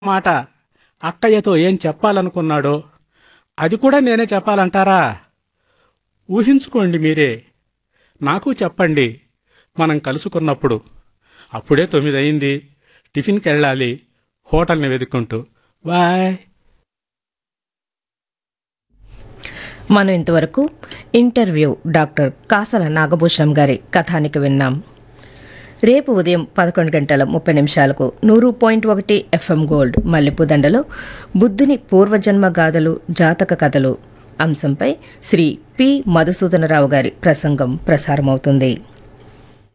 మాట అక్కయ్యతో ఏం చెప్పాలనుకున్నాడో అది కూడా నేనే చెప్పాలంటారా ఊహించుకోండి మీరే నాకు చెప్పండి మనం కలుసుకున్నప్పుడు అప్పుడే తొమ్మిది అయింది టిఫిన్కి వెళ్ళాలి హోటల్ని వెతుక్కుంటూ బాయ్ మనం ఇంతవరకు ఇంటర్వ్యూ డాక్టర్ కాసల నాగభూషణం గారి కథానికి విన్నాం రేపు ఉదయం పదకొండు గంటల ముప్పై నిమిషాలకు నూరు పాయింట్ ఒకటి ఎఫ్ఎం గోల్డ్ మల్లెపూదండలో బుద్ధుని పూర్వజన్మ గాథలు జాతక కథలు అంశంపై శ్రీ పి మధుసూదనరావు గారి ప్రసంగం ప్రసారమవుతుంది